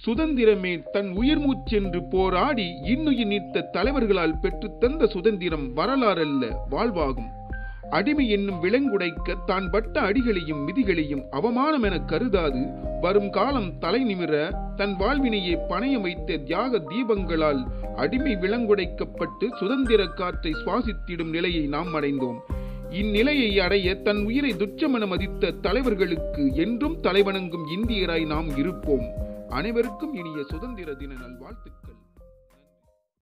சுதந்திரமே தன் உயிர் மூச்சென்று போராடி இன்னுயிர் நீத்த தலைவர்களால் பெற்றுத்தந்த சுதந்திரம் வரலாறல்ல வாழ்வாகும் அடிமை என்னும் விலங்குடைக்க தான் பட்ட அடிகளையும் மிதிகளையும் அவமானம் என கருதாது வரும் காலம் தலை நிமிர தன் வாழ்வினையே பணயம் வைத்த தியாக தீபங்களால் அடிமை விலங்குடைக்கப்பட்டு சுதந்திர காற்றை சுவாசித்திடும் நிலையை நாம் அடைந்தோம் இந்நிலையை அடைய தன் உயிரை துச்சமென மதித்த தலைவர்களுக்கு என்றும் தலைவணங்கும் இந்தியராய் நாம் இருப்போம் அனைவருக்கும் இனிய சுதந்திர தின நல்வாழ்த்துக்கள்